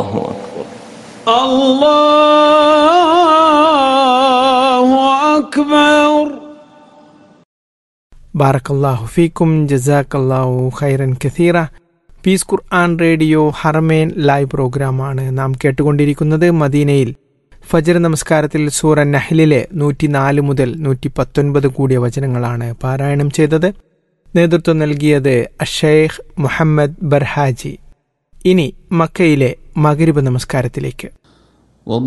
الله أكبر الله أكبر ബാറക്കല്ലാഹു ഫീക്കും ജസാക്കല്ലാഹു ഖൈറൻ കഥീറ peace Quran radio Haramain live പ്രോഗ്രാമാണ് നാം കേട്ടുകൊണ്ടിരിക്കുന്നത് മദീനയിൽ ഫജർ നമസ്കാരത്തിൽ സൂറ നഹ്ലിലെ നൂറ്റിനാല് മുതൽ നൂറ്റി പത്തൊൻപത് കൂടിയ വചനങ്ങളാണ് പാരായണം ചെയ്തത് നേതൃത്വം നൽകിയത് അഷേഖ് മുഹമ്മദ് ബർഹാജി ഇനി മക്കയിലെ മകരിബ് നമസ്കാരത്തിലേക്ക്